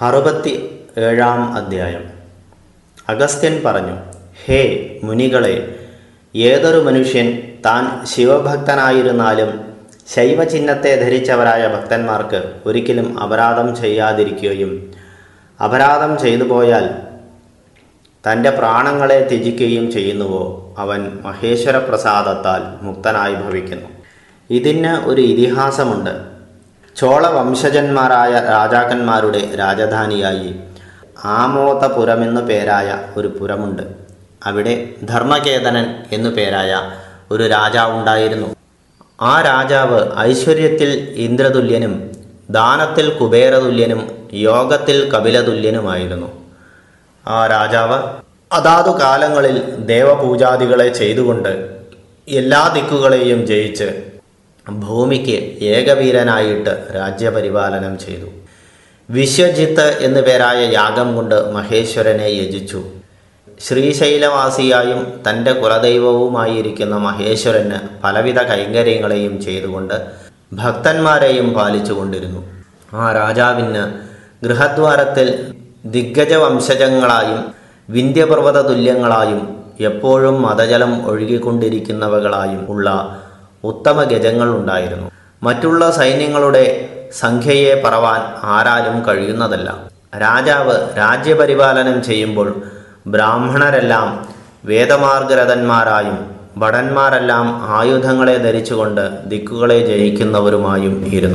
അറുപത്തി ഏഴാം അധ്യായം അഗസ്ത്യൻ പറഞ്ഞു ഹേ മുനികളെ ഏതൊരു മനുഷ്യൻ താൻ ശിവഭക്തനായിരുന്നാലും ശൈവചിഹ്നത്തെ ധരിച്ചവരായ ഭക്തന്മാർക്ക് ഒരിക്കലും അപരാധം ചെയ്യാതിരിക്കുകയും അപരാധം ചെയ്തു പോയാൽ തൻ്റെ പ്രാണങ്ങളെ ത്യജിക്കുകയും ചെയ്യുന്നുവോ അവൻ മഹേശ്വര പ്രസാദത്താൽ മുക്തനായി ഭവിക്കുന്നു ഇതിന് ഒരു ഇതിഹാസമുണ്ട് ചോള വംശജന്മാരായ രാജാക്കന്മാരുടെ രാജധാനിയായി ആമോദപുരമെന്നു പേരായ ഒരു പുരമുണ്ട് അവിടെ ധർമ്മകേതനൻ എന്നു പേരായ ഒരു രാജാവുണ്ടായിരുന്നു ആ രാജാവ് ഐശ്വര്യത്തിൽ ഇന്ദ്രതുല്യനും ദാനത്തിൽ കുബേരതുല്യനും യോഗത്തിൽ കപിലതുല്യനുമായിരുന്നു ആ രാജാവ് അതാതു കാലങ്ങളിൽ ദേവപൂജാദികളെ ചെയ്തുകൊണ്ട് എല്ലാ ദിക്കുകളെയും ജയിച്ച് ഭൂമിക്ക് ഏകവീരനായിട്ട് രാജ്യപരിപാലനം ചെയ്തു വിശ്വജിത്ത് എന്നു പേരായ യാഗം കൊണ്ട് മഹേശ്വരനെ യജിച്ചു ശ്രീശൈലവാസിയായും തൻ്റെ കുലദൈവവുമായിരിക്കുന്ന മഹേശ്വരന് പലവിധ കൈങ്കര്യങ്ങളെയും ചെയ്തുകൊണ്ട് ഭക്തന്മാരെയും പാലിച്ചുകൊണ്ടിരുന്നു ആ രാജാവിന് ഗൃഹദ്വാരത്തിൽ ദിഗ്ഗജ വംശജങ്ങളായും വിന്ധ്യപർവ്വത തുല്യങ്ങളായും എപ്പോഴും മതജലം ഒഴുകിക്കൊണ്ടിരിക്കുന്നവകളായും ഉള്ള ഉത്തമ ഗജങ്ങൾ ഉണ്ടായിരുന്നു മറ്റുള്ള സൈന്യങ്ങളുടെ സംഖ്യയെ പറവാൻ ആരാലും കഴിയുന്നതല്ല രാജാവ് രാജ്യപരിപാലനം ചെയ്യുമ്പോൾ ബ്രാഹ്മണരെല്ലാം വേദമാർഗരഥന്മാരായും ഭടന്മാരെല്ലാം ആയുധങ്ങളെ ധരിച്ചുകൊണ്ട് ദിക്കുകളെ ജയിക്കുന്നവരുമായും ഇരുന്നു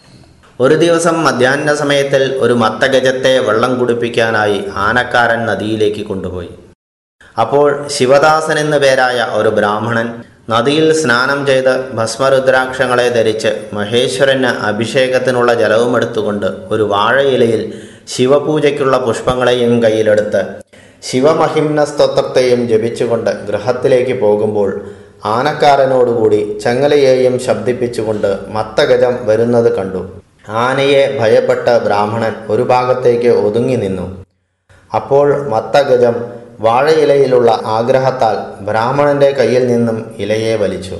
ഒരു ദിവസം മധ്യാഹ്ന സമയത്തിൽ ഒരു മത്തഗജത്തെ വെള്ളം കുടിപ്പിക്കാനായി ആനക്കാരൻ നദിയിലേക്ക് കൊണ്ടുപോയി അപ്പോൾ ശിവദാസൻ എന്നു പേരായ ഒരു ബ്രാഹ്മണൻ നദിയിൽ സ്നാനം ചെയ്ത് ഭസ്മരുദ്രാക്ഷങ്ങളെ ധരിച്ച് മഹേശ്വരന് അഭിഷേകത്തിനുള്ള ജലവും എടുത്തുകൊണ്ട് ഒരു വാഴയിലയിൽ ശിവപൂജയ്ക്കുള്ള പുഷ്പങ്ങളെയും കയ്യിലെടുത്ത് ശിവമഹിംന സ്തോത്രത്തെയും ജപിച്ചുകൊണ്ട് ഗൃഹത്തിലേക്ക് പോകുമ്പോൾ ആനക്കാരനോടുകൂടി ചങ്ങലയെയും ശബ്ദിപ്പിച്ചുകൊണ്ട് മത്തഗജം വരുന്നത് കണ്ടു ആനയെ ഭയപ്പെട്ട ബ്രാഹ്മണൻ ഒരു ഭാഗത്തേക്ക് ഒതുങ്ങി നിന്നു അപ്പോൾ മത്തഗജം വാഴയിലയിലുള്ള ആഗ്രഹത്താൽ ബ്രാഹ്മണന്റെ കയ്യിൽ നിന്നും ഇലയെ വലിച്ചു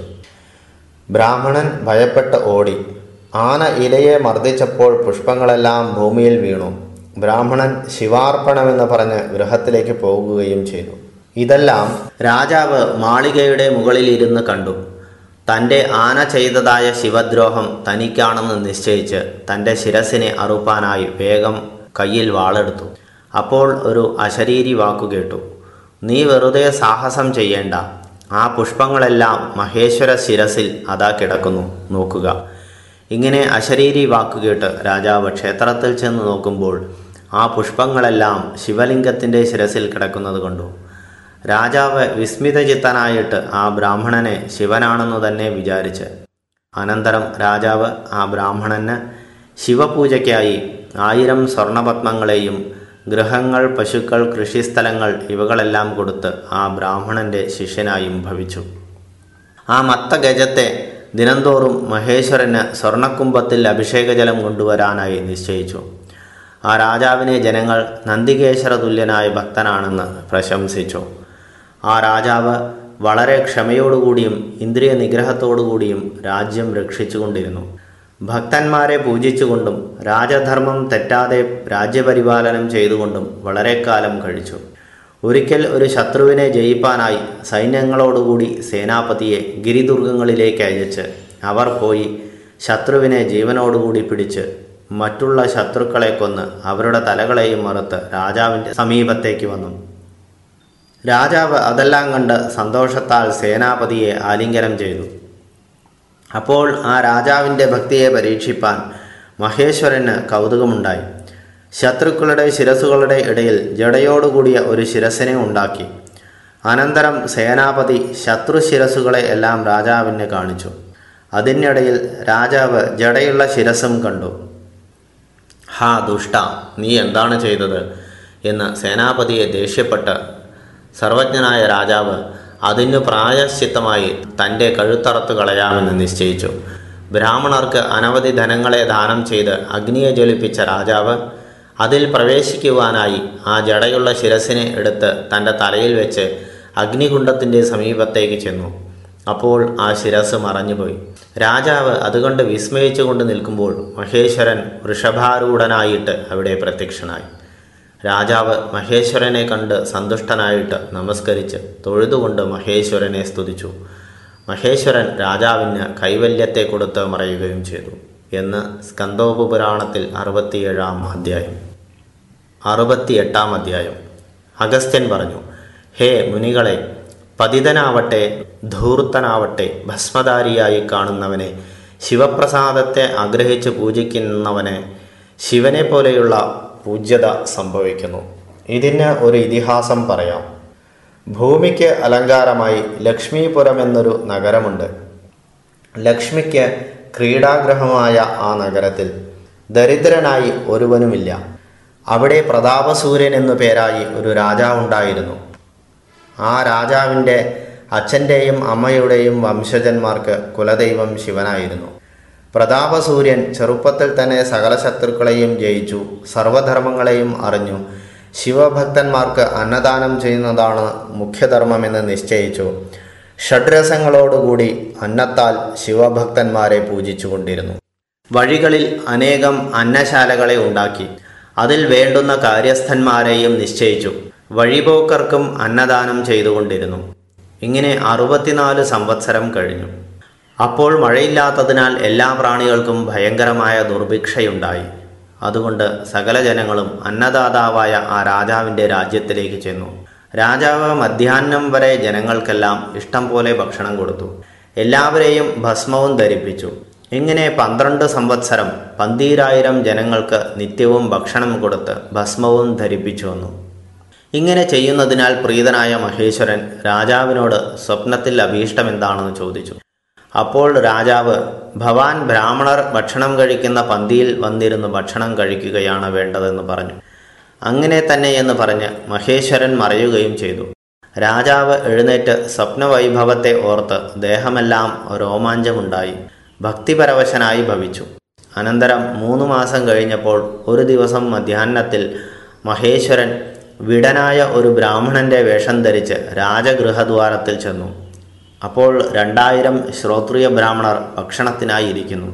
ബ്രാഹ്മണൻ ഭയപ്പെട്ട് ഓടി ആന ഇലയെ മർദ്ദിച്ചപ്പോൾ പുഷ്പങ്ങളെല്ലാം ഭൂമിയിൽ വീണു ബ്രാഹ്മണൻ ശിവാർപ്പണമെന്ന് പറഞ്ഞ് ഗൃഹത്തിലേക്ക് പോകുകയും ചെയ്തു ഇതെല്ലാം രാജാവ് മാളികയുടെ മുകളിൽ ഇരുന്ന് കണ്ടു തൻ്റെ ആന ചെയ്തതായ ശിവദ്രോഹം തനിക്കാണെന്ന് നിശ്ചയിച്ച് തൻ്റെ ശിരസിനെ അറുപ്പാനായി വേഗം കയ്യിൽ വാളെടുത്തു അപ്പോൾ ഒരു അശരീരി വാക്കു കേട്ടു നീ വെറുതെ സാഹസം ചെയ്യേണ്ട ആ പുഷ്പങ്ങളെല്ലാം മഹേശ്വര ശിരസിൽ അതാ കിടക്കുന്നു നോക്കുക ഇങ്ങനെ അശരീരി വാക്കുകേട്ട് രാജാവ് ക്ഷേത്രത്തിൽ ചെന്ന് നോക്കുമ്പോൾ ആ പുഷ്പങ്ങളെല്ലാം ശിവലിംഗത്തിൻ്റെ ശിരസിൽ കിടക്കുന്നത് കണ്ടു രാജാവ് വിസ്മിതചിത്തനായിട്ട് ആ ബ്രാഹ്മണനെ ശിവനാണെന്നു തന്നെ വിചാരിച്ച് അനന്തരം രാജാവ് ആ ബ്രാഹ്മണന് ശിവപൂജയ്ക്കായി ആയിരം സ്വർണപത്മങ്ങളെയും ഗൃഹങ്ങൾ പശുക്കൾ കൃഷിസ്ഥലങ്ങൾ ഇവകളെല്ലാം കൊടുത്ത് ആ ബ്രാഹ്മണന്റെ ശിഷ്യനായും ഭവിച്ചു ആ മത്തഗജത്തെ ദിനംതോറും മഹേശ്വരന് സ്വർണക്കുംഭത്തിൽ അഭിഷേകജലം കൊണ്ടുവരാനായി നിശ്ചയിച്ചു ആ രാജാവിനെ ജനങ്ങൾ നന്ദികേശ്വര തുല്യനായ ഭക്തനാണെന്ന് പ്രശംസിച്ചു ആ രാജാവ് വളരെ ക്ഷമയോടുകൂടിയും ഇന്ദ്രിയ നിഗ്രഹത്തോടുകൂടിയും രാജ്യം രക്ഷിച്ചുകൊണ്ടിരുന്നു ഭക്തന്മാരെ പൂജിച്ചുകൊണ്ടും രാജധർമ്മം തെറ്റാതെ രാജ്യപരിപാലനം ചെയ്തുകൊണ്ടും വളരെ കാലം കഴിച്ചു ഒരിക്കൽ ഒരു ശത്രുവിനെ ജയിപ്പാനായി സൈന്യങ്ങളോടുകൂടി സേനാപതിയെ ഗിരിദുർഗങ്ങളിലേക്ക് അയച്ച് അവർ പോയി ശത്രുവിനെ ജീവനോടുകൂടി പിടിച്ച് മറ്റുള്ള ശത്രുക്കളെ കൊന്ന് അവരുടെ തലകളെയും മറുത്ത് രാജാവിൻ്റെ സമീപത്തേക്ക് വന്നു രാജാവ് അതെല്ലാം കണ്ട് സന്തോഷത്താൽ സേനാപതിയെ ആലിംഗനം ചെയ്തു അപ്പോൾ ആ രാജാവിൻ്റെ ഭക്തിയെ പരീക്ഷിപ്പാൻ മഹേശ്വരന് കൗതുകമുണ്ടായി ശത്രുക്കളുടെ ശിരസുകളുടെ ഇടയിൽ ജടയോടുകൂടിയ ഒരു ശിരസിനെ ഉണ്ടാക്കി അനന്തരം സേനാപതി ശത്രു ശിരസുകളെ എല്ലാം രാജാവിന് കാണിച്ചു അതിനിടയിൽ രാജാവ് ജടയുള്ള ശിരസും കണ്ടു ഹാ ദുഷ്ട നീ എന്താണ് ചെയ്തത് എന്ന് സേനാപതിയെ ദേഷ്യപ്പെട്ട് സർവജ്ഞനായ രാജാവ് അതിനു പ്രായശ്ചിത്തമായി തൻ്റെ കഴുത്തറത്തു കളയാമെന്ന് നിശ്ചയിച്ചു ബ്രാഹ്മണർക്ക് അനവധി ധനങ്ങളെ ദാനം ചെയ്ത് അഗ്നിയെ ജ്വലിപ്പിച്ച രാജാവ് അതിൽ പ്രവേശിക്കുവാനായി ആ ജടയുള്ള ശിരസിനെ എടുത്ത് തൻ്റെ തലയിൽ വെച്ച് അഗ്നികുണ്ഡത്തിൻ്റെ സമീപത്തേക്ക് ചെന്നു അപ്പോൾ ആ ശിരസ് മറഞ്ഞുപോയി രാജാവ് അതുകൊണ്ട് വിസ്മയിച്ചുകൊണ്ട് നിൽക്കുമ്പോൾ മഹേശ്വരൻ വൃഷഭാരൂഢനായിട്ട് അവിടെ പ്രത്യക്ഷനായി രാജാവ് മഹേശ്വരനെ കണ്ട് സന്തുഷ്ടനായിട്ട് നമസ്കരിച്ച് തൊഴുതുകൊണ്ട് മഹേശ്വരനെ സ്തുതിച്ചു മഹേശ്വരൻ രാജാവിന് കൈവല്യത്തെ കൊടുത്ത് മറയുകയും ചെയ്തു എന്ന് സ്കന്ദോപുരാണത്തിൽ അറുപത്തിയേഴാം അധ്യായം അറുപത്തിയെട്ടാം അധ്യായം അഗസ്ത്യൻ പറഞ്ഞു ഹേ മുനികളെ പതിതനാവട്ടെ ധൂർത്തനാവട്ടെ ഭസ്മധാരിയായി കാണുന്നവനെ ശിവപ്രസാദത്തെ ആഗ്രഹിച്ച് പൂജിക്കുന്നവനെ ശിവനെ പോലെയുള്ള പൂജ്യത സംഭവിക്കുന്നു ഇതിന് ഒരു ഇതിഹാസം പറയാം ഭൂമിക്ക് അലങ്കാരമായി ലക്ഷ്മീപുരം എന്നൊരു നഗരമുണ്ട് ലക്ഷ്മിക്ക് ക്രീഡാഗ്രഹമായ ആ നഗരത്തിൽ ദരിദ്രനായി ഒരുവനുമില്ല അവിടെ പ്രതാപസൂര്യൻ എന്നു പേരായി ഒരു രാജാവുണ്ടായിരുന്നു ആ രാജാവിൻ്റെ അച്ഛൻ്റെയും അമ്മയുടെയും വംശജന്മാർക്ക് കുലദൈവം ശിവനായിരുന്നു പ്രതാപസൂര്യൻ ചെറുപ്പത്തിൽ തന്നെ സകല ശത്രുക്കളെയും ജയിച്ചു സർവധർമ്മങ്ങളെയും അറിഞ്ഞു ശിവഭക്തന്മാർക്ക് അന്നദാനം ചെയ്യുന്നതാണ് മുഖ്യധർമ്മമെന്ന് നിശ്ചയിച്ചു ഷഡ്രസങ്ങളോടുകൂടി അന്നത്താൽ ശിവഭക്തന്മാരെ പൂജിച്ചുകൊണ്ടിരുന്നു വഴികളിൽ അനേകം അന്നശാലകളെ ഉണ്ടാക്കി അതിൽ വേണ്ടുന്ന കാര്യസ്ഥന്മാരെയും നിശ്ചയിച്ചു വഴിപോക്കർക്കും അന്നദാനം ചെയ്തുകൊണ്ടിരുന്നു ഇങ്ങനെ അറുപത്തിനാല് സംവത്സരം കഴിഞ്ഞു അപ്പോൾ മഴയില്ലാത്തതിനാൽ എല്ലാ പ്രാണികൾക്കും ഭയങ്കരമായ ദുർഭിക്ഷയുണ്ടായി അതുകൊണ്ട് സകല ജനങ്ങളും അന്നദാതാവായ ആ രാജാവിൻ്റെ രാജ്യത്തിലേക്ക് ചെന്നു രാജാവ് മധ്യാഹ്നം വരെ ജനങ്ങൾക്കെല്ലാം ഇഷ്ടം പോലെ ഭക്ഷണം കൊടുത്തു എല്ലാവരെയും ഭസ്മവും ധരിപ്പിച്ചു ഇങ്ങനെ പന്ത്രണ്ട് സംവത്സരം പന്തീരായിരം ജനങ്ങൾക്ക് നിത്യവും ഭക്ഷണം കൊടുത്ത് ഭസ്മവും ധരിപ്പിച്ചു വന്നു ഇങ്ങനെ ചെയ്യുന്നതിനാൽ പ്രീതനായ മഹേശ്വരൻ രാജാവിനോട് സ്വപ്നത്തിൽ അഭീഷ്ടം എന്താണെന്ന് ചോദിച്ചു അപ്പോൾ രാജാവ് ഭവാൻ ബ്രാഹ്മണർ ഭക്ഷണം കഴിക്കുന്ന പന്തിയിൽ വന്നിരുന്ന് ഭക്ഷണം കഴിക്കുകയാണ് വേണ്ടതെന്ന് പറഞ്ഞു അങ്ങനെ തന്നെ എന്ന് പറഞ്ഞ് മഹേശ്വരൻ മറയുകയും ചെയ്തു രാജാവ് എഴുന്നേറ്റ് സ്വപ്നവൈഭവത്തെ ഓർത്ത് ദേഹമെല്ലാം രോമാഞ്ചമുണ്ടായി ഭക്തിപരവശനായി ഭവിച്ചു അനന്തരം മൂന്ന് മാസം കഴിഞ്ഞപ്പോൾ ഒരു ദിവസം മധ്യാഹ്നത്തിൽ മഹേശ്വരൻ വിടനായ ഒരു ബ്രാഹ്മണന്റെ വേഷം ധരിച്ച് രാജഗൃഹദ്വാരത്തിൽ ചെന്നു അപ്പോൾ രണ്ടായിരം ശ്രോത്രിയ ബ്രാഹ്മണർ ഭക്ഷണത്തിനായി ഇരിക്കുന്നു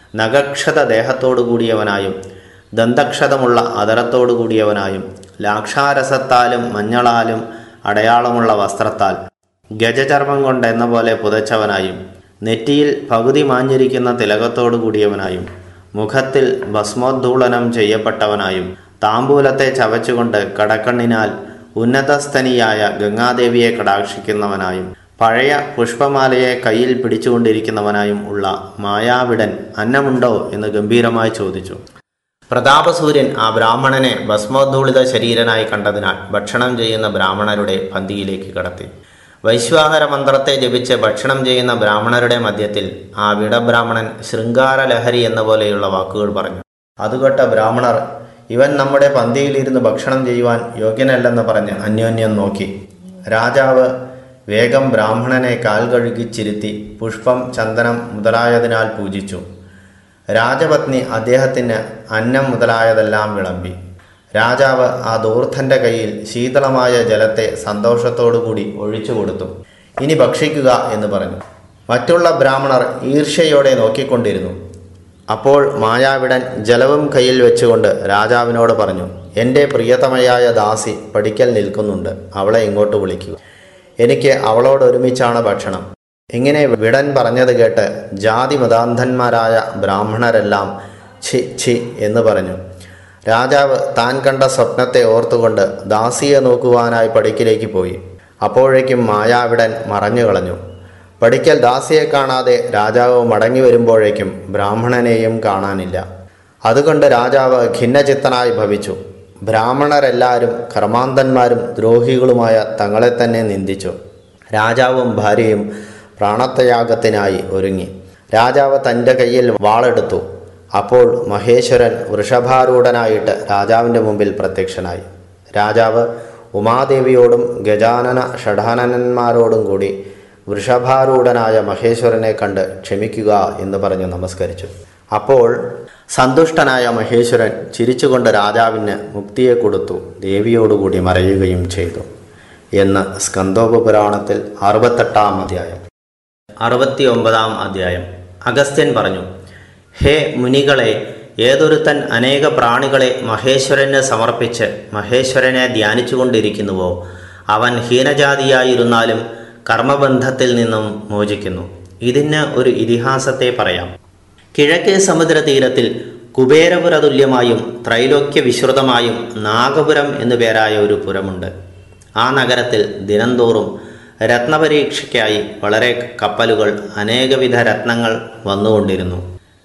നഗക്ഷത ദേഹത്തോടു കൂടിയവനായും ദന്തക്ഷതമുള്ള അതരത്തോടു കൂടിയവനായും ലാക്ഷാരസത്താലും മഞ്ഞളാലും അടയാളമുള്ള വസ്ത്രത്താൽ ഗജചർമ്മം കൊണ്ടെന്ന പോലെ പുതച്ചവനായും നെറ്റിയിൽ പകുതി മാഞ്ഞിരിക്കുന്ന തിലകത്തോടു കൂടിയവനായും മുഖത്തിൽ ഭസ്മോദ്ധൂളനം ചെയ്യപ്പെട്ടവനായും താമ്പൂലത്തെ ചവച്ചുകൊണ്ട് കടക്കണ്ണിനാൽ ഉന്നതസ്ഥനിയായ ഗംഗാദേവിയെ കടാക്ഷിക്കുന്നവനായും പഴയ പുഷ്പമാലയെ കയ്യിൽ പിടിച്ചുകൊണ്ടിരിക്കുന്നവനായും ഉള്ള മായാവിടൻ അന്നമുണ്ടോ എന്ന് ഗംഭീരമായി ചോദിച്ചു പ്രതാപസൂര്യൻ ആ ബ്രാഹ്മണനെ ഭസ്മോദ്ധൂളിത ശരീരനായി കണ്ടതിനാൽ ഭക്ഷണം ചെയ്യുന്ന ബ്രാഹ്മണരുടെ പന്തിയിലേക്ക് കടത്തി വൈശ്വാനര മന്ത്രത്തെ ജപിച്ച് ഭക്ഷണം ചെയ്യുന്ന ബ്രാഹ്മണരുടെ മധ്യത്തിൽ ആ വിടബ്രാഹ്മണൻ ശൃംഗാര ലഹരി എന്ന പോലെയുള്ള വാക്കുകൾ പറഞ്ഞു അതുകെട്ട ബ്രാഹ്മണർ ഇവൻ നമ്മുടെ പന്തിയിലിരുന്ന് ഭക്ഷണം ചെയ്യുവാൻ യോഗ്യനല്ലെന്ന് പറഞ്ഞ് അന്യോന്യം നോക്കി രാജാവ് വേഗം ബ്രാഹ്മണനെ കാൽ കഴുകിച്ചിരുത്തി പുഷ്പം ചന്ദനം മുതലായതിനാൽ പൂജിച്ചു രാജപത്നി അദ്ദേഹത്തിന് അന്നം മുതലായതെല്ലാം വിളമ്പി രാജാവ് ആ ദൂർദ്ധന്റെ കയ്യിൽ ശീതളമായ ജലത്തെ സന്തോഷത്തോടുകൂടി ഒഴിച്ചു കൊടുത്തു ഇനി ഭക്ഷിക്കുക എന്ന് പറഞ്ഞു മറ്റുള്ള ബ്രാഹ്മണർ ഈർഷ്യയോടെ നോക്കിക്കൊണ്ടിരുന്നു അപ്പോൾ മായാവിടൻ ജലവും കയ്യിൽ വെച്ചുകൊണ്ട് രാജാവിനോട് പറഞ്ഞു എൻ്റെ പ്രിയതമയായ ദാസി പഠിക്കൽ നിൽക്കുന്നുണ്ട് അവളെ ഇങ്ങോട്ട് വിളിക്കുക എനിക്ക് അവളോട് ഒരുമിച്ചാണ് ഭക്ഷണം ഇങ്ങനെ വിടൻ പറഞ്ഞത് കേട്ട് ജാതി മതാന്ധന്മാരായ ബ്രാഹ്മണരെല്ലാം ഛി ഛി എന്ന് പറഞ്ഞു രാജാവ് താൻ കണ്ട സ്വപ്നത്തെ ഓർത്തുകൊണ്ട് ദാസിയെ നോക്കുവാനായി പടിക്കിലേക്ക് പോയി അപ്പോഴേക്കും മായാവിടൻ മറഞ്ഞു കളഞ്ഞു പടിക്കൽ ദാസിയെ കാണാതെ രാജാവ് മടങ്ങി വരുമ്പോഴേക്കും ബ്രാഹ്മണനെയും കാണാനില്ല അതുകൊണ്ട് രാജാവ് ഖിന്നചിത്തനായി ഭവിച്ചു ബ്രാഹ്മണരെല്ലാവരും കർമാന്തന്മാരും ദ്രോഹികളുമായ തങ്ങളെ തന്നെ നിന്ദിച്ചു രാജാവും ഭാര്യയും പ്രാണത്യാഗത്തിനായി ഒരുങ്ങി രാജാവ് തൻ്റെ കയ്യിൽ വാളെടുത്തു അപ്പോൾ മഹേശ്വരൻ വൃഷഭാരൂഢനായിട്ട് രാജാവിൻ്റെ മുമ്പിൽ പ്രത്യക്ഷനായി രാജാവ് ഉമാദേവിയോടും ഗജാനന ഷഡാനന്മാരോടും കൂടി വൃഷഭാരൂഢനായ മഹേശ്വരനെ കണ്ട് ക്ഷമിക്കുക എന്ന് പറഞ്ഞു നമസ്കരിച്ചു അപ്പോൾ സന്തുഷ്ടനായ മഹേശ്വരൻ ചിരിച്ചുകൊണ്ട് രാജാവിന് മുക്തിയെ കൊടുത്തു ദേവിയോടുകൂടി മറയുകയും ചെയ്തു എന്ന് സ്കന്ദോപുരാണത്തിൽ അറുപത്തെട്ടാം അധ്യായം അറുപത്തി ഒമ്പതാം അധ്യായം അഗസ്ത്യൻ പറഞ്ഞു ഹേ മുനികളെ ഏതൊരുത്തൻ അനേക പ്രാണികളെ മഹേശ്വരന് സമർപ്പിച്ച് മഹേശ്വരനെ ധ്യാനിച്ചുകൊണ്ടിരിക്കുന്നുവോ അവൻ ഹീനജാതിയായിരുന്നാലും കർമ്മബന്ധത്തിൽ നിന്നും മോചിക്കുന്നു ഇതിന് ഒരു ഇതിഹാസത്തെ പറയാം കിഴക്കേ സമുദ്രതീരത്തിൽ കുബേരപുര തുല്യമായും ത്രൈലോക്യ വിശ്രുതമായും നാഗപുരം എന്നു പേരായ ഒരു പുരമുണ്ട് ആ നഗരത്തിൽ ദിനംതോറും രത്നപരീക്ഷയ്ക്കായി വളരെ കപ്പലുകൾ അനേകവിധ രത്നങ്ങൾ വന്നുകൊണ്ടിരുന്നു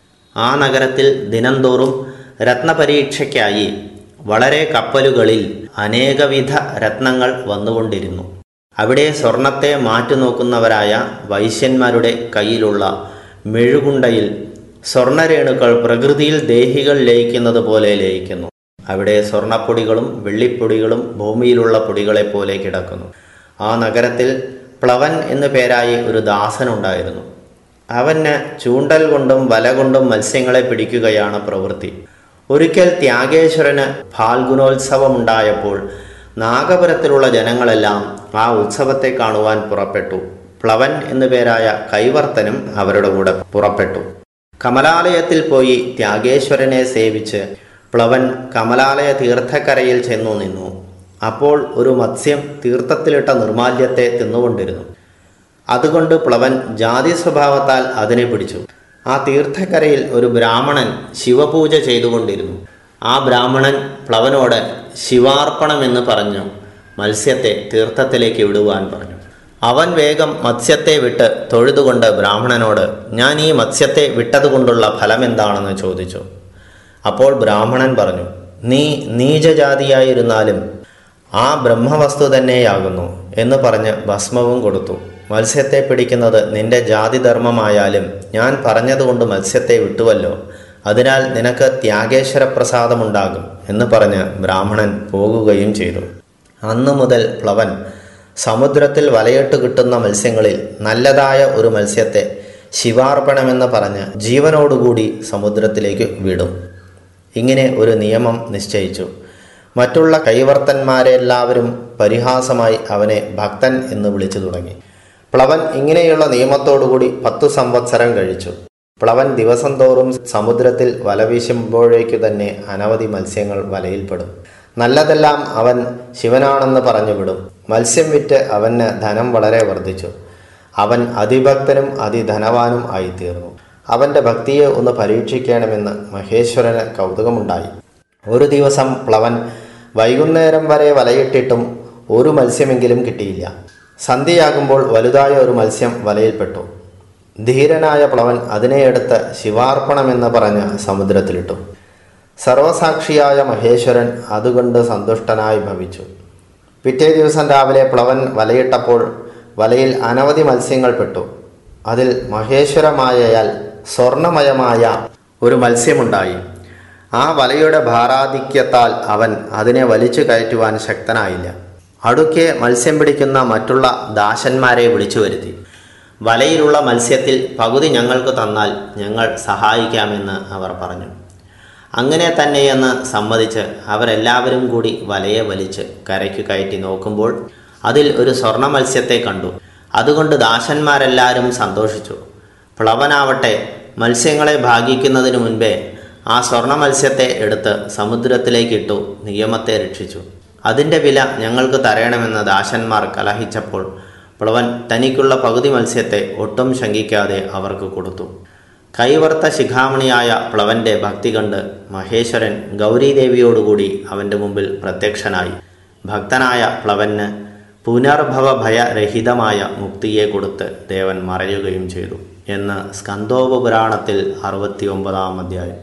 ആ നഗരത്തിൽ ദിനംതോറും രത്നപരീക്ഷയ്ക്കായി വളരെ കപ്പലുകളിൽ അനേകവിധ രത്നങ്ങൾ വന്നുകൊണ്ടിരുന്നു അവിടെ സ്വർണത്തെ മാറ്റുനോക്കുന്നവരായ വൈശ്യന്മാരുടെ കയ്യിലുള്ള മെഴുകുണ്ടയിൽ സ്വർണരേണുക്കൾ പ്രകൃതിയിൽ ദേഹികൾ ലയിക്കുന്നത് പോലെ ലയിക്കുന്നു അവിടെ സ്വർണപ്പൊടികളും വെള്ളിപ്പൊടികളും ഭൂമിയിലുള്ള പൊടികളെ പോലെ കിടക്കുന്നു ആ നഗരത്തിൽ പ്ലവൻ എന്നു പേരായി ഒരു ദാസനുണ്ടായിരുന്നു അവന് ചൂണ്ടൽ കൊണ്ടും വല കൊണ്ടും മത്സ്യങ്ങളെ പിടിക്കുകയാണ് പ്രവൃത്തി ഒരിക്കൽ ത്യാഗേശ്വരന് ഫാൽഗുനോത്സവമുണ്ടായപ്പോൾ നാഗപുരത്തിലുള്ള ജനങ്ങളെല്ലാം ആ ഉത്സവത്തെ കാണുവാൻ പുറപ്പെട്ടു പ്ലവൻ എന്നു പേരായ കൈവർത്തനും അവരുടെ കൂടെ പുറപ്പെട്ടു കമലാലയത്തിൽ പോയി ത്യാഗേശ്വരനെ സേവിച്ച് പ്ലവൻ കമലാലയ തീർത്ഥക്കരയിൽ ചെന്നു നിന്നു അപ്പോൾ ഒരു മത്സ്യം തീർത്ഥത്തിലിട്ട നിർമാല്യത്തെ തിന്നുകൊണ്ടിരുന്നു അതുകൊണ്ട് പ്ലവൻ ജാതി സ്വഭാവത്താൽ അതിനെ പിടിച്ചു ആ തീർത്ഥക്കരയിൽ ഒരു ബ്രാഹ്മണൻ ശിവപൂജ ചെയ്തുകൊണ്ടിരുന്നു ആ ബ്രാഹ്മണൻ പ്ലവനോട് ശിവാർപ്പണമെന്ന് പറഞ്ഞു മത്സ്യത്തെ തീർത്ഥത്തിലേക്ക് വിടുവാൻ പറഞ്ഞു അവൻ വേഗം മത്സ്യത്തെ വിട്ട് തൊഴുതുകൊണ്ട് ബ്രാഹ്മണനോട് ഞാൻ ഈ മത്സ്യത്തെ വിട്ടതുകൊണ്ടുള്ള ഫലം എന്താണെന്ന് ചോദിച്ചു അപ്പോൾ ബ്രാഹ്മണൻ പറഞ്ഞു നീ നീചജാതിയായിരുന്നാലും ആ ബ്രഹ്മവസ്തു തന്നെയാകുന്നു എന്ന് പറഞ്ഞ് ഭസ്മവും കൊടുത്തു മത്സ്യത്തെ പിടിക്കുന്നത് നിന്റെ ജാതിധർമ്മമായാലും ഞാൻ പറഞ്ഞതുകൊണ്ട് മത്സ്യത്തെ വിട്ടുവല്ലോ അതിനാൽ നിനക്ക് ത്യാഗേശ്വര പ്രസാദമുണ്ടാകും എന്ന് പറഞ്ഞ് ബ്രാഹ്മണൻ പോകുകയും ചെയ്തു അന്നു മുതൽ പ്ലവൻ സമുദ്രത്തിൽ വലയിട്ട് കിട്ടുന്ന മത്സ്യങ്ങളിൽ നല്ലതായ ഒരു മത്സ്യത്തെ ശിവാർപ്പണമെന്ന് പറഞ്ഞ് ജീവനോടുകൂടി സമുദ്രത്തിലേക്ക് വിടും ഇങ്ങനെ ഒരു നിയമം നിശ്ചയിച്ചു മറ്റുള്ള കൈവർത്തന്മാരെല്ലാവരും പരിഹാസമായി അവനെ ഭക്തൻ എന്ന് വിളിച്ചു തുടങ്ങി പ്ലവൻ ഇങ്ങനെയുള്ള നിയമത്തോടുകൂടി പത്തു സംവത്സരം കഴിച്ചു പ്ലവൻ ദിവസം തോറും സമുദ്രത്തിൽ വല വീശുമ്പോഴേക്കു തന്നെ അനവധി മത്സ്യങ്ങൾ വലയിൽപ്പെടും നല്ലതെല്ലാം അവൻ ശിവനാണെന്ന് പറഞ്ഞു വിടും മത്സ്യം വിറ്റ് അവന് ധനം വളരെ വർദ്ധിച്ചു അവൻ അതിഭക്തനും അതിധനവാനും ആയിത്തീർന്നു അവന്റെ ഭക്തിയെ ഒന്ന് പരീക്ഷിക്കണമെന്ന് മഹേശ്വരന് കൗതുകമുണ്ടായി ഒരു ദിവസം പ്ലവൻ വൈകുന്നേരം വരെ വലയിട്ടിട്ടും ഒരു മത്സ്യമെങ്കിലും കിട്ടിയില്ല സന്ധ്യയാകുമ്പോൾ വലുതായ ഒരു മത്സ്യം വലയിൽപ്പെട്ടു ധീരനായ പ്ലവൻ അതിനെ എടുത്ത് ശിവാർപ്പണമെന്ന് പറഞ്ഞ് സമുദ്രത്തിലിട്ടു സർവസാക്ഷിയായ മഹേശ്വരൻ അതുകൊണ്ട് സന്തുഷ്ടനായി ഭവിച്ചു പിറ്റേ ദിവസം രാവിലെ പ്ലവൻ വലയിട്ടപ്പോൾ വലയിൽ അനവധി മത്സ്യങ്ങൾ പെട്ടു അതിൽ മഹേശ്വരമായയാൽ സ്വർണമയമായ ഒരു മത്സ്യമുണ്ടായി ആ വലയുടെ ഭാരാധിക്യത്താൽ അവൻ അതിനെ വലിച്ചു കയറ്റുവാൻ ശക്തനായില്ല അടുക്കെ മത്സ്യം പിടിക്കുന്ന മറ്റുള്ള ദാസന്മാരെ വിളിച്ചു വരുത്തി വലയിലുള്ള മത്സ്യത്തിൽ പകുതി ഞങ്ങൾക്ക് തന്നാൽ ഞങ്ങൾ സഹായിക്കാമെന്ന് അവർ പറഞ്ഞു അങ്ങനെ തന്നെയെന്ന് സമ്മതിച്ച് അവരെല്ലാവരും കൂടി വലയെ വലിച്ച് കരയ്ക്ക് കയറ്റി നോക്കുമ്പോൾ അതിൽ ഒരു സ്വർണ്ണ മത്സ്യത്തെ കണ്ടു അതുകൊണ്ട് ദാസന്മാരെല്ലാവരും സന്തോഷിച്ചു പ്ലവനാവട്ടെ മത്സ്യങ്ങളെ ഭാഗിക്കുന്നതിനു മുൻപേ ആ സ്വർണ്ണ മത്സ്യത്തെ എടുത്ത് സമുദ്രത്തിലേക്കിട്ടു നിയമത്തെ രക്ഷിച്ചു അതിൻ്റെ വില ഞങ്ങൾക്ക് തരണമെന്ന് ദാസന്മാർ കലഹിച്ചപ്പോൾ പ്ലവൻ തനിക്കുള്ള പകുതി മത്സ്യത്തെ ഒട്ടും ശങ്കിക്കാതെ അവർക്ക് കൊടുത്തു കൈവർത്ത ശിഖാമണിയായ പ്ലവന്റെ ഭക്തി കണ്ട് മഹേശ്വരൻ ഗൗരീദേവിയോടുകൂടി അവൻ്റെ മുമ്പിൽ പ്രത്യക്ഷനായി ഭക്തനായ പ്ലവന് പുനർഭവ ഭയരഹിതമായ മുക്തിയെ കൊടുത്ത് ദേവൻ മറയുകയും ചെയ്തു എന്ന് സ്കന്ദോപുരാണത്തിൽ അറുപത്തി ഒമ്പതാം അധ്യായം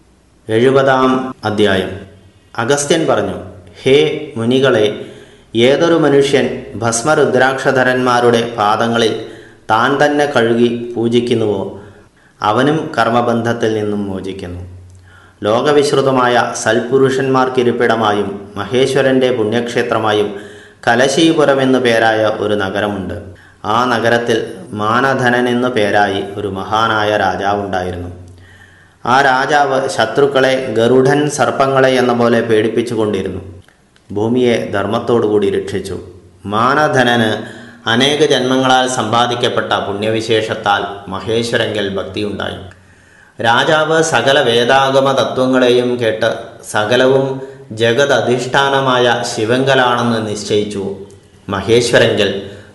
എഴുപതാം അധ്യായം അഗസ്ത്യൻ പറഞ്ഞു ഹേ മുനികളെ ഏതൊരു മനുഷ്യൻ ഭസ്മരുദ്രാക്ഷധരന്മാരുടെ പാദങ്ങളിൽ താൻ തന്നെ കഴുകി പൂജിക്കുന്നുവോ അവനും കർമ്മബന്ധത്തിൽ നിന്നും മോചിക്കുന്നു ലോകവിശ്രുതമായ സൽപുരുഷന്മാർക്കിരിപ്പിടമായും മഹേശ്വരൻ്റെ പുണ്യക്ഷേത്രമായും കലശീപുരം എന്നു പേരായ ഒരു നഗരമുണ്ട് ആ നഗരത്തിൽ മാനധനൻ എന്നു പേരായി ഒരു മഹാനായ രാജാവുണ്ടായിരുന്നു ആ രാജാവ് ശത്രുക്കളെ ഗരുഡൻ സർപ്പങ്ങളെ എന്ന പോലെ പേടിപ്പിച്ചുകൊണ്ടിരുന്നു ഭൂമിയെ ധർമ്മത്തോടുകൂടി രക്ഷിച്ചു മാനധനന് അനേക ജന്മങ്ങളാൽ സമ്പാദിക്കപ്പെട്ട പുണ്യവിശേഷത്താൽ മഹേശ്വരങ്കൽ ഭക്തിയുണ്ടായി രാജാവ് സകല വേദാഗമ തത്വങ്ങളെയും കേട്ട് സകലവും ജഗത് അധിഷ്ഠാനമായ ശിവങ്കലാണെന്ന് നിശ്ചയിച്ചു മഹേശ്വരങ്കൽ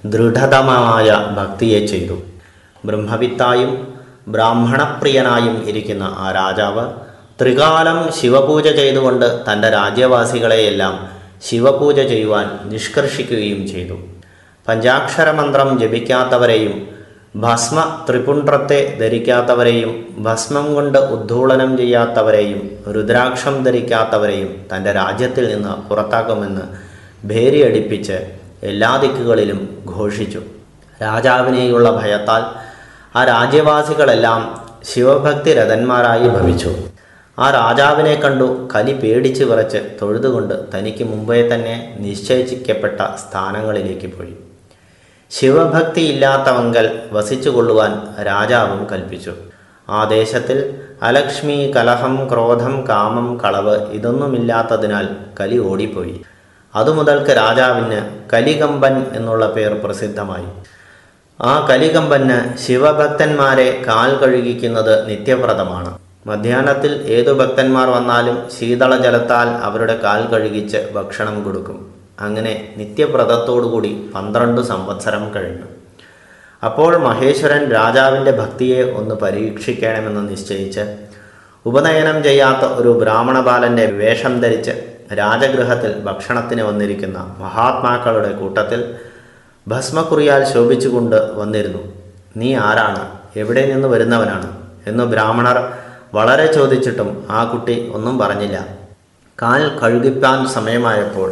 ദൃഢതമായ ഭക്തിയെ ചെയ്തു ബ്രഹ്മവിത്തായും ബ്രാഹ്മണപ്രിയനായും ഇരിക്കുന്ന ആ രാജാവ് ത്രികാലം ശിവപൂജ ചെയ്തുകൊണ്ട് തൻ്റെ രാജ്യവാസികളെയെല്ലാം ശിവപൂജ ചെയ്യുവാൻ നിഷ്കർഷിക്കുകയും ചെയ്തു പഞ്ചാക്ഷര മന്ത്രം ജപിക്കാത്തവരെയും ഭസ്മ ത്രിപുണ്ഡ്രത്തെ ധരിക്കാത്തവരെയും ഭസ്മം കൊണ്ട് ഉദ്ധൂളനം ചെയ്യാത്തവരെയും രുദ്രാക്ഷം ധരിക്കാത്തവരെയും തൻ്റെ രാജ്യത്തിൽ നിന്ന് പുറത്താക്കുമെന്ന് ഭേരിയടിപ്പിച്ച് എല്ലാ ദിക്കുകളിലും ഘോഷിച്ചു രാജാവിനെയുള്ള ഭയത്താൽ ആ രാജ്യവാസികളെല്ലാം ശിവഭക്തി രഥന്മാരായി ഭവിച്ചു ആ രാജാവിനെ കണ്ടു കലി പേടിച്ച് വിറച്ച് തൊഴുതുകൊണ്ട് തനിക്ക് മുമ്പേ തന്നെ നിശ്ചയിക്കപ്പെട്ട സ്ഥാനങ്ങളിലേക്ക് പോയി ശിവഭക്തി ഇല്ലാത്തവങ്കൽ വസിച്ചുകൊള്ളുവാൻ രാജാവും കൽപ്പിച്ചു ആ ദേശത്തിൽ അലക്ഷ്മി കലഹം ക്രോധം കാമം കളവ് ഇതൊന്നുമില്ലാത്തതിനാൽ കലി ഓടിപ്പോയി അതുമുതൽക്ക് രാജാവിന് കലികമ്പൻ എന്നുള്ള പേർ പ്രസിദ്ധമായി ആ കലികമ്പന് ശിവഭക്തന്മാരെ കാൽ കഴുകിക്കുന്നത് നിത്യവ്രതമാണ് മധ്യാഹ്നത്തിൽ ഏതു ഭക്തന്മാർ വന്നാലും ശീതള ജലത്താൽ അവരുടെ കാൽ കഴുകിച്ച് ഭക്ഷണം കൊടുക്കും അങ്ങനെ നിത്യവ്രതത്തോടുകൂടി പന്ത്രണ്ട് സംവത്സരം കഴിഞ്ഞു അപ്പോൾ മഹേശ്വരൻ രാജാവിൻ്റെ ഭക്തിയെ ഒന്ന് പരീക്ഷിക്കണമെന്ന് നിശ്ചയിച്ച് ഉപനയനം ചെയ്യാത്ത ഒരു ബ്രാഹ്മണ ബാലന്റെ വേഷം ധരിച്ച് രാജഗൃഹത്തിൽ ഭക്ഷണത്തിന് വന്നിരിക്കുന്ന മഹാത്മാക്കളുടെ കൂട്ടത്തിൽ ഭസ്മക്കുറിയാൽ ശോഭിച്ചുകൊണ്ട് വന്നിരുന്നു നീ ആരാണ് എവിടെ നിന്ന് വരുന്നവനാണ് എന്ന് ബ്രാഹ്മണർ വളരെ ചോദിച്ചിട്ടും ആ കുട്ടി ഒന്നും പറഞ്ഞില്ല കാൽ കഴുകിപ്പാൻ സമയമായപ്പോൾ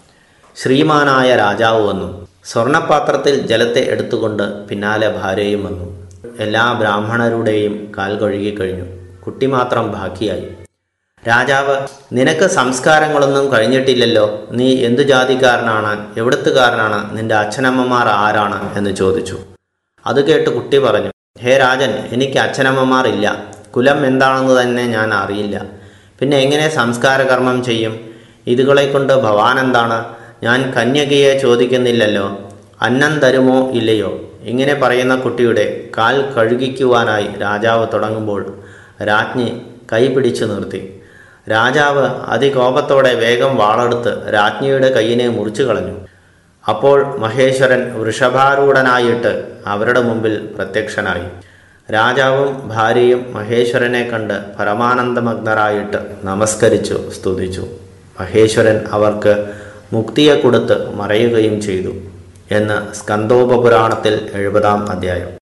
ശ്രീമാനായ രാജാവ് വന്നു സ്വർണപാത്രത്തിൽ ജലത്തെ എടുത്തുകൊണ്ട് പിന്നാലെ ഭാര്യയും വന്നു എല്ലാ ബ്രാഹ്മണരുടെയും കാൽ കഴുകിക്കഴിഞ്ഞു കുട്ടി മാത്രം ബാക്കിയായി രാജാവ് നിനക്ക് സംസ്കാരങ്ങളൊന്നും കഴിഞ്ഞിട്ടില്ലല്ലോ നീ എന്തു ജാതിക്കാരനാണ് എവിടത്തുകാരനാണ് നിന്റെ അച്ഛനമ്മമാർ ആരാണ് എന്ന് ചോദിച്ചു അത് കേട്ട് കുട്ടി പറഞ്ഞു ഹേ രാജൻ എനിക്ക് അച്ഛനമ്മമാർ ഇല്ല കുലം എന്താണെന്ന് തന്നെ ഞാൻ അറിയില്ല പിന്നെ എങ്ങനെ സംസ്കാര കർമ്മം ചെയ്യും ഇതുകളെ കൊണ്ട് ഭവാൻ എന്താണ് ഞാൻ കന്യകയെ ചോദിക്കുന്നില്ലല്ലോ അന്നം തരുമോ ഇല്ലയോ ഇങ്ങനെ പറയുന്ന കുട്ടിയുടെ കാൽ കഴുകിക്കുവാനായി രാജാവ് തുടങ്ങുമ്പോൾ രാജ്ഞി കൈ പിടിച്ചു നിർത്തി രാജാവ് അതികോപത്തോടെ വേഗം വാളെടുത്ത് രാജ്ഞിയുടെ കൈയിനെ മുറിച്ചു കളഞ്ഞു അപ്പോൾ മഹേശ്വരൻ വൃഷഭാരൂഢനായിട്ട് അവരുടെ മുമ്പിൽ പ്രത്യക്ഷനായി രാജാവും ഭാര്യയും മഹേശ്വരനെ കണ്ട് പരമാനന്ദമഗ്നരായിട്ട് നമസ്കരിച്ചു സ്തുതിച്ചു മഹേശ്വരൻ അവർക്ക് മുക്തിയെ കൊടുത്ത് മറയുകയും ചെയ്തു എന്ന് സ്കന്ദോപപുരാണത്തിൽ എഴുപതാം അധ്യായം